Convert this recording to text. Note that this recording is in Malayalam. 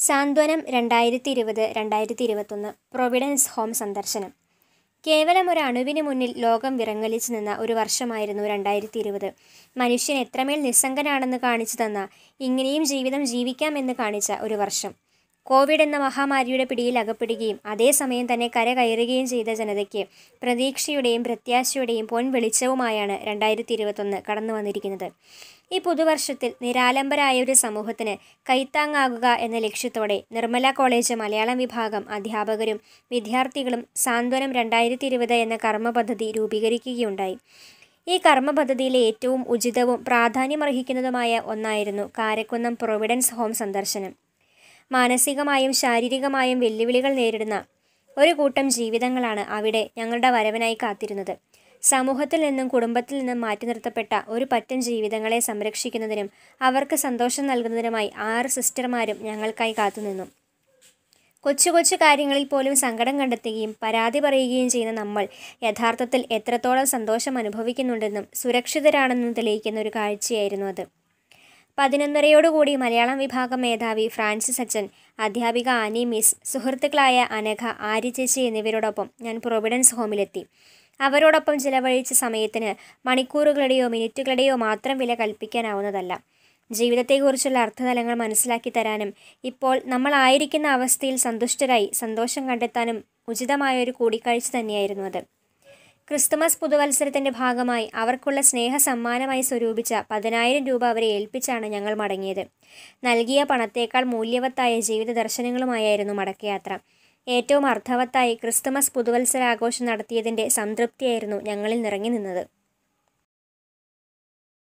സാന്ത്വനം രണ്ടായിരത്തി ഇരുപത് രണ്ടായിരത്തി ഇരുപത്തൊന്ന് പ്രൊവിഡൻസ് ഹോം സന്ദർശനം കേവലം ഒരു അണുവിന് മുന്നിൽ ലോകം വിറങ്ങലിച്ചു നിന്ന ഒരു വർഷമായിരുന്നു രണ്ടായിരത്തി ഇരുപത് മനുഷ്യൻ എത്രമേൽ നിസ്സംഗനാണെന്ന് കാണിച്ചു തന്ന ഇങ്ങനെയും ജീവിതം ജീവിക്കാമെന്ന് കാണിച്ച ഒരു വർഷം കോവിഡ് എന്ന മഹാമാരിയുടെ പിടിയിൽ അകപ്പെടുകയും അതേസമയം തന്നെ കരകയറുകയും ചെയ്ത ജനതയ്ക്ക് പ്രതീക്ഷയുടെയും പ്രത്യാശയുടെയും പൊൻ വെളിച്ചവുമായാണ് രണ്ടായിരത്തി ഇരുപത്തൊന്ന് കടന്നു വന്നിരിക്കുന്നത് ഈ പുതുവർഷത്തിൽ നിരാലംബരായ ഒരു സമൂഹത്തിന് കൈത്താങ്ങാകുക എന്ന ലക്ഷ്യത്തോടെ നിർമ്മല കോളേജ് മലയാളം വിഭാഗം അധ്യാപകരും വിദ്യാർത്ഥികളും സാന്ത്വനം രണ്ടായിരത്തി ഇരുപത് എന്ന കർമ്മ പദ്ധതി രൂപീകരിക്കുകയുണ്ടായി ഈ കർമ്മ പദ്ധതിയിലെ ഏറ്റവും ഉചിതവും പ്രാധാന്യമർഹിക്കുന്നതുമായ ഒന്നായിരുന്നു കാരക്കുന്നം പ്രൊവിഡൻസ് ഹോം സന്ദർശനം മാനസികമായും ശാരീരികമായും വെല്ലുവിളികൾ നേരിടുന്ന ഒരു കൂട്ടം ജീവിതങ്ങളാണ് അവിടെ ഞങ്ങളുടെ വരവനായി കാത്തിരുന്നത് സമൂഹത്തിൽ നിന്നും കുടുംബത്തിൽ നിന്നും മാറ്റി നിർത്തപ്പെട്ട ഒരു പറ്റം ജീവിതങ്ങളെ സംരക്ഷിക്കുന്നതിനും അവർക്ക് സന്തോഷം നൽകുന്നതിനുമായി ആറ് സിസ്റ്റർമാരും ഞങ്ങൾക്കായി കാത്തുനിന്നു കൊച്ചു കൊച്ചു കാര്യങ്ങളിൽ പോലും സങ്കടം കണ്ടെത്തുകയും പരാതി പറയുകയും ചെയ്യുന്ന നമ്മൾ യഥാർത്ഥത്തിൽ എത്രത്തോളം സന്തോഷം അനുഭവിക്കുന്നുണ്ടെന്നും സുരക്ഷിതരാണെന്നും തെളിയിക്കുന്ന ഒരു കാഴ്ചയായിരുന്നു അത് പതിനൊന്നരയോടുകൂടി മലയാളം വിഭാഗം മേധാവി ഫ്രാൻസിസ് അച്ചൻ അധ്യാപിക ആനി മിസ് സുഹൃത്തുക്കളായ അനഘ ആര്യ ചേച്ചി എന്നിവരോടൊപ്പം ഞാൻ പ്രൊവിഡൻസ് ഹോമിലെത്തി അവരോടൊപ്പം ചിലവഴിച്ച സമയത്തിന് മണിക്കൂറുകളുടെയോ മിനിറ്റുകളുടെയോ മാത്രം വില കൽപ്പിക്കാനാവുന്നതല്ല ജീവിതത്തെക്കുറിച്ചുള്ള അർത്ഥതലങ്ങൾ മനസ്സിലാക്കി തരാനും ഇപ്പോൾ നമ്മളായിരിക്കുന്ന അവസ്ഥയിൽ സന്തുഷ്ടരായി സന്തോഷം കണ്ടെത്താനും ഉചിതമായ ഒരു കൂടിക്കാഴ്ച തന്നെയായിരുന്നു അത് ക്രിസ്തുമസ് പുതുവത്സരത്തിന്റെ ഭാഗമായി അവർക്കുള്ള സ്നേഹ സമ്മാനമായി സ്വരൂപിച്ച പതിനായിരം രൂപ അവരെ ഏൽപ്പിച്ചാണ് ഞങ്ങൾ മടങ്ങിയത് നൽകിയ പണത്തേക്കാൾ മൂല്യവത്തായ ജീവിത ദർശനങ്ങളുമായിരുന്നു മടക്കയാത്ര ഏറ്റവും അർത്ഥവത്തായി ക്രിസ്തുമസ് പുതുവത്സരാഘോഷം നടത്തിയതിൻ്റെ സംതൃപ്തിയായിരുന്നു ഞങ്ങളിൽ നിറങ്ങി നിന്നത്